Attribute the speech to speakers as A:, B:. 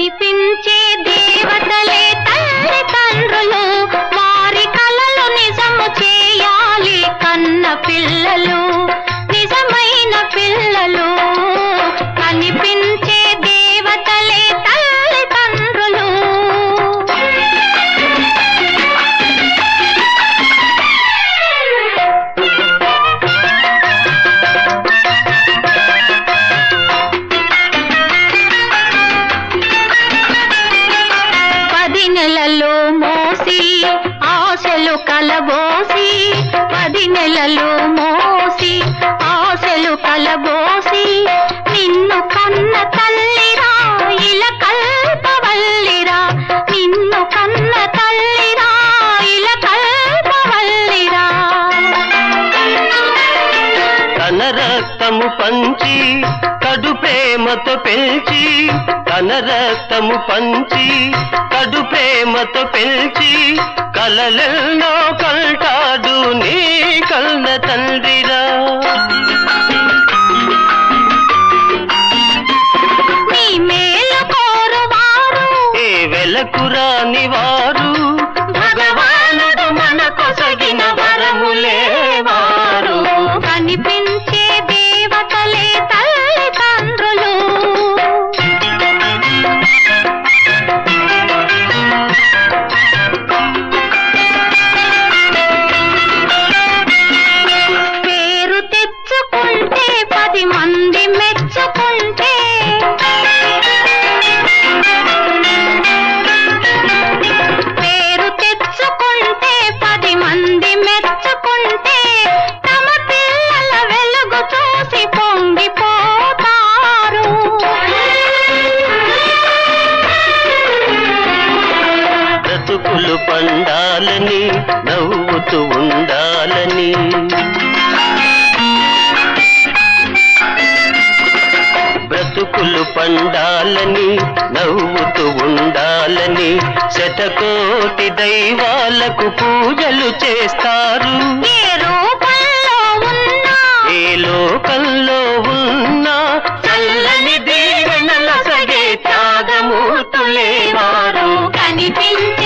A: కనిపించే దేవతలే తల్లి తండ్రులు వారి కలలు నిజము చేయాలి కన్న పిల్లలు నిజమైన పిల్లలు కనిపించే దేవతలే తల్లి తండ్రులు పది నెలలు మోసి ఆశలు కలబోసి పది నెలలు మోసి ఆశలు కలబోసి నిన్ను కన్న తల్లిరా ఇల కల్పవల్లిరా నిన్ను కన్న తల్లిరా ఇల కల్పవల్లిరా
B: తన రక్తము పంచి కడు ప్రేమతో పెంచి తన రక్తము పంచి కడు ప్రేమతో పెంచి కలలెన్నో కంటాడు నీ కన్న తండ్రిరా
A: నీ మేలు కోరువారు
B: ఏ వెలకురాని వారు భగవానుడు మన కొసగిన వరములే వారు
A: కనిపించే దేవతలే తల్లి తండ్రులు పేరు తెచ్చుకుంటే పది మంది మెచ్చుకుంటే పేరు తెచ్చుకుంటే పది మంది మెచ్చుకుంటే తమ పిల్లల వెలుగు చూసి పొంగిపోతారు
B: బ్రతుకులు పండాలని నవ్వుతూ ఉండాలని బ్రతుకులు పండాలని నవ్వుతూ ఉండాలని శతకోటి దైవాలకు పూజలు చేస్తారు
A: ఏ రూపంలో ఉన్నా
B: ఏ లోకంలో ఉన్నా చల్లని దీవెనల సగే త్యాగమూర్తులే వారు
A: కనిపించే